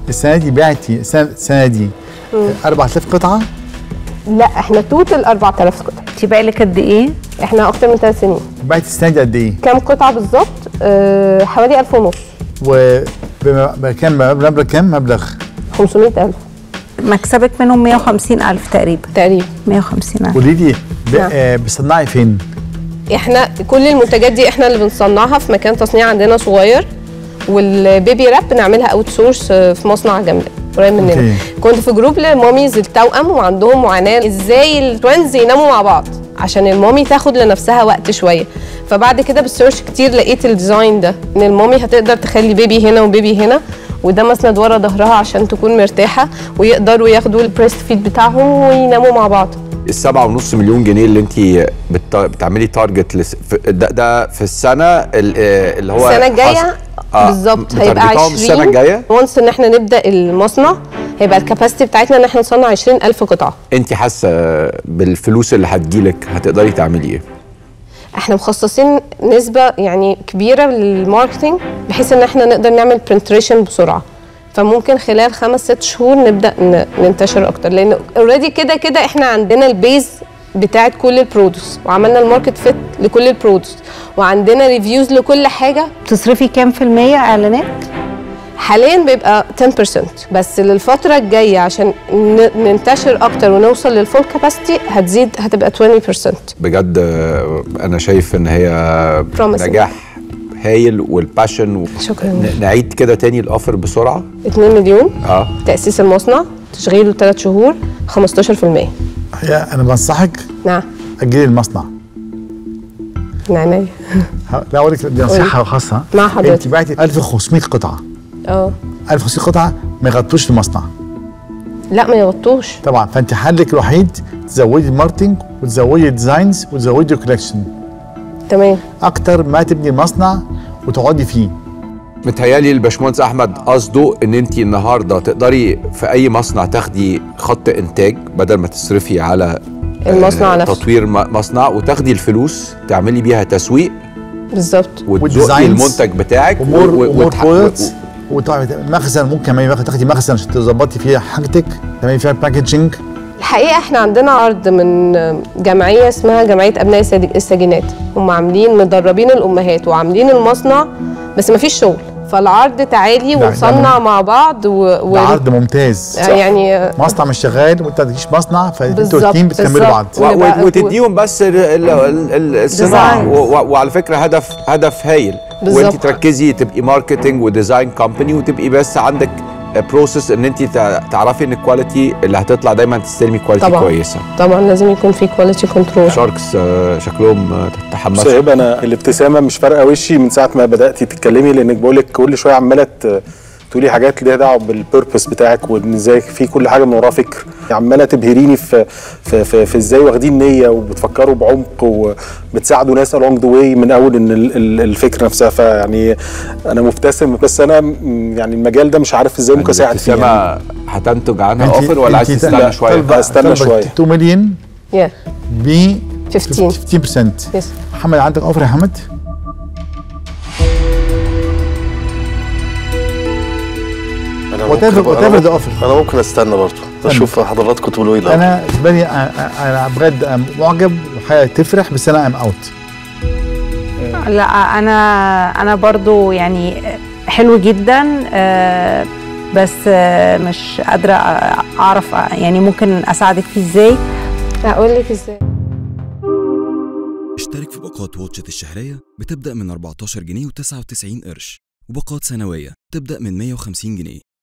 السنه دي بعتي السنه السنة دي 4000 قطعه لا احنا توتال 4000 قطعه انت بقى لك قد ايه احنا اكتر من ثلاث سنين بعتي السنه دي قد ايه؟ كام قطعه بالظبط أه حوالي 1000 ونص وبكام مبلغ كام مبلغ 500000 مكسبك منهم 150 الف تقريبا تقريبا 150 الف قولي لي ب- نعم. آه، بتصنعي فين؟ احنا كل المنتجات دي احنا اللي بنصنعها في مكان تصنيع عندنا صغير والبيبي راب بنعملها اوت سورس في مصنع جنب قريب مننا أوكي. كنت في جروب لماميز التوأم وعندهم معاناه ازاي التوينز يناموا مع بعض عشان المامي تاخد لنفسها وقت شويه فبعد كده بالسيرش كتير لقيت الديزاين ده ان المامي هتقدر تخلي بيبي هنا وبيبي هنا وده مسند ورا ظهرها عشان تكون مرتاحه ويقدروا ياخدوا البريست فيد بتاعهم ويناموا مع بعض السبعة ونص مليون جنيه اللي انت بت... بتعملي تارجت لس... في- ده, ده في السنة ال- آه، اللي هو السنه الجايه حص- آه، بالظبط هيبقى متارجتاهم 20 السنة الجاية وانس ان احنا نبدا المصنع هيبقى الكباسيتي بتاعتنا ان احنا نصنع 20000 قطعه انت حاسة بالفلوس اللي هتجيلك هتقدري تعملي ايه؟ احنا مخصصين نسبه يعني كبيره للماركتينج بحيث ان احنا نقدر نعمل بنتريشن بسرعه فممكن خلال خمس ست شهور نبدا ن- ننتشر اكتر لان اوريدي كده كده احنا عندنا البيز بتاعت كل البرودكتس وعملنا الماركت فيت لكل البرودكتس وعندنا ريفيوز لكل حاجه بتصرفي كام في المية اعلانات حاليا بيبقى 10% بس للفترة الجاية عشان ن- ننتشر أكتر ونوصل للفول كاباسيتي هتزيد هتبقى 20% بجد آه، انا شايف ان هي Promising. نجاح هايل والباشن و... شكراً. ن- نعيد كده تاني الاوفر بسرعة 2 مليون اه تأسيس المصنع تشغيله 3 شهور 15% هي انا بنصحك نعم اجلي المصنع نعناع ه- لا اقول لك دي نصيحه خاصه مع حضرتك. انت بعتي 1500 قطعه اه 1500 قطعه ما يغطوش المصنع لا ما يغطوش طبعا فانت حلك الوحيد تزودي الماركتنج وتزودي الديزاينز وتزودي الكولكشن تمام اكتر ما تبني المصنع وتقعدي فيه متهيالي الباشمهندس احمد قصده ان انت النهارده تقدري في اي مصنع تاخدي خط انتاج بدل ما تصرفي على المصنع آه، نفسه. تطوير م- مصنع وتاخدي الفلوس تعملي بيها تسويق بالظبط وتزقي والdesigns المنتج بتاعك ومور و- و- ومور وتح- برودكتس مخزن ممكن كمان تاخدي مخزن عشان تظبطي فيها حاجتك تعملي فيها باكجينج الحقيقه احنا عندنا عرض من جمعيه اسمها جمعيه ابناء الساد- السجينات هم عاملين مدربين الامهات وعاملين المصنع بس ما فيش شغل فالعرض تعالي ده ونصنع مع بعض و... و... ده عرض ممتاز يعني مصنع مش شغال وانت ما تجيش مصنع فانتوا بالظبط، الاثنين بتكملوا بالظبط. بعض و- ونبقى- و- وتديهم بس ال- ال- ال- الصناعه Designs. و- و- وعلى فكره هدف هدف هايل بالظبط. وانت تركزي تبقي ماركتنج وديزاين كومباني وتبقي بس عندك بروسيس ان انت تع- تعرفي ان الكواليتي اللي هتطلع دايما تستلمي كواليتي طبعا. كويسه طبعا لازم يكون في كواليتي كنترول شاركس آه، شكلهم آه، بص تحمسوا يا هبه انا الابتسامه مش فارقه وشي من ساعه ما بداتي تتكلمي لانك بقول لك كل شويه عماله ت- تقولي حاجات ليها دعوه بالبيربس بتاعك وان ازاي في كل حاجه من وراه فكر عماله تبهريني في في في, في ازاي واخدين نيه وبتفكروا بعمق وبتساعدوا ناس along the way من اول ان ال- ال- الفكره نفسها فيعني انا مبتسم بس انا م- يعني المجال ده مش عارف ازاي ممكن اساعد فيه يعني. الابتسامه هتنتج عنها انت- اوفر ولا عايز انت تستنى لا، شويه طالبة- استنى طالبة شوية. 2 مليون yeah. ب 15 15% يس محمد عندك اوفر يا حمد انا Whatever- ممكن- whatever أنا the ممكن- offer. انا ممكن استنى برضه اشوف حضراتكم تقولوا ايه الأول. انا بالنسبه لي أنا- انا بجد أنا معجب وحاجه تفرح بس انا ام اوت لا انا انا برضو يعني حلو جدا آه، بس آه، مش قادره اعرف يعني ممكن اساعدك فيه ازاي هقول لك ازاي اشترك في باقات واتشت الشهرية بتبدأ من 14 جنيه و99 قرش وباقات سنوية تبدأ من 150 جنيه